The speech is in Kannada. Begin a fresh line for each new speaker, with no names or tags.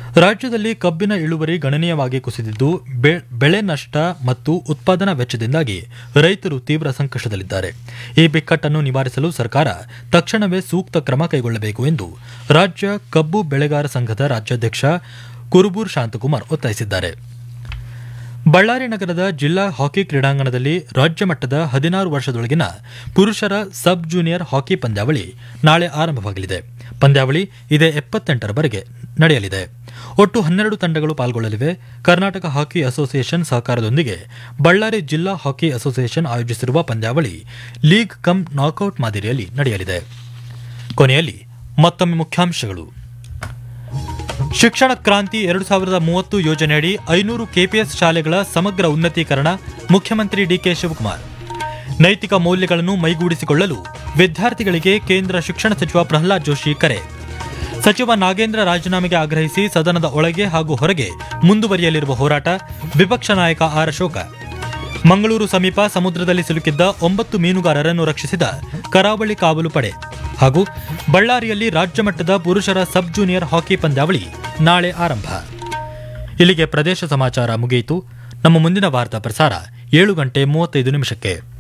ರಾಜ್ಯದಲ್ಲಿ ಕಬ್ಬಿನ ಇಳುವರಿ ಗಣನೀಯವಾಗಿ ಕುಸಿದಿದ್ದು ಬೆ- ಬೆಳೆ ನಷ್ಟ ಮತ್ತು ಉತ್ಪಾದನಾ ವೆಚ್ಚದಿಂದಾಗಿ ರೈತರು ತೀವ್ರ ಸಂಕಷ್ಟದಲ್ಲಿದ್ದಾರೆ ಈ ಬಿಕ್ಕಟ್ಟನ್ನು ನಿವಾರಿಸಲು ಸರ್ಕಾರ ತಕ್ಷಣವೇ ಸೂಕ್ತ ಕ್ರಮ ಕೈಗೊಳ್ಳಬೇಕು ಎಂದು ರಾಜ್ಯ ಕಬ್ಬು ಬೆಳೆಗಾರ ಸಂಘದ ರಾಜ್ಯಾಧ್ಯಕ್ಷ ಕುರುಬೂರ್ ಶಾಂತಕುಮಾರ್ ಒತ್ತಾಯಿಸಿದ್ದಾರೆ ಬಳ್ಳಾರಿ ನಗರದ ಜಿಲ್ಲಾ ಹಾಕಿ ಕ್ರೀಡಾಂಗಣದಲ್ಲಿ ರಾಜ್ಯ ಮಟ್ಟದ ಹದಿನಾರು ವರ್ಷದೊಳಗಿನ ಪುರುಷರ ಸಬ್ ಜೂನಿಯರ್ ಹಾಕಿ ಪಂದ್ಯಾವಳಿ ನಾಳೆ ಆರಂಭವಾಗಲಿದೆ ಪಂದ್ಯಾವಳಿ ಇದೇ ಎಪ್ಪತ್ತೆಂಟರವರೆಗೆ ನಡೆಯಲಿದೆ ಒಟ್ಟು ಹನ್ನೆರಡು ತಂಡಗಳು ಪಾಲ್ಗೊಳ್ಳಲಿವೆ ಕರ್ನಾಟಕ ಹಾಕಿ ಅಸೋಸಿಯೇಷನ್ ಸಹಕಾರದೊಂದಿಗೆ ಬಳ್ಳಾರಿ ಜಿಲ್ಲಾ ಹಾಕಿ ಅಸೋಸಿಯೇಷನ್ ಆಯೋಜಿಸಿರುವ ಪಂದ್ಯಾವಳಿ ಲೀಗ್ ಕಮ್ ನಾಕೌಟ್ ಮಾದರಿಯಲ್ಲಿ ನಡೆಯಲಿದೆ ಕೊನೆಯಲ್ಲಿ ಮತ್ತೊಮ್ಮೆ ಮುಖ್ಯಾಂಶಗಳು ಶಿಕ್ಷಣ ಕ್ರಾಂತಿ ಎರಡು ಸಾವಿರದ ಮೂವತ್ತು ಯೋಜನೆಯಡಿ ಐನೂರು ಕೆಪಿಎಸ್ ಶಾಲೆಗಳ ಸಮಗ್ರ ಉನ್ನತೀಕರಣ ಮುಖ್ಯಮಂತ್ರಿ ಡಿಕೆ ಶಿವಕುಮಾರ್ ನೈತಿಕ ಮೌಲ್ಯಗಳನ್ನು ಮೈಗೂಡಿಸಿಕೊಳ್ಳಲು ವಿದ್ಯಾರ್ಥಿಗಳಿಗೆ ಕೇಂದ್ರ ಶಿಕ್ಷಣ ಸಚಿವ ಪ್ರಹ್ಲಾದ್ ಜೋಶಿ ಕರೆ ಸಚಿವ ನಾಗೇಂದ್ರ ರಾಜೀನಾಮೆಗೆ ಆಗ್ರಹಿಸಿ ಸದನದ ಒಳಗೆ ಹಾಗೂ ಹೊರಗೆ ಮುಂದುವರಿಯಲಿರುವ ಹೋರಾಟ ವಿಪಕ್ಷ ನಾಯಕ ಆರ್ ಅಶೋಕ ಮಂಗಳೂರು ಸಮೀಪ ಸಮುದ್ರದಲ್ಲಿ ಸಿಲುಕಿದ್ದ ಒಂಬತ್ತು ಮೀನುಗಾರರನ್ನು ರಕ್ಷಿಸಿದ ಕರಾವಳಿ ಕಾವಲು ಪಡೆ ಹಾಗೂ ಬಳ್ಳಾರಿಯಲ್ಲಿ ರಾಜ್ಯ ಮಟ್ಟದ ಪುರುಷರ ಸಬ್ ಜೂನಿಯರ್ ಹಾಕಿ ಪಂದ್ಯಾವಳಿ ನಾಳೆ ಆರಂಭ ಇಲ್ಲಿಗೆ ಪ್ರದೇಶ ಸಮಾಚಾರ ಮುಗಿಯಿತು ನಮ್ಮ ಮುಂದಿನ ವಾರ್ತಾ ಪ್ರಸಾರ ಏಳು ಗಂಟೆ ಮೂವತ್ತೈದು ನಿಮಿಷಕ್ಕೆ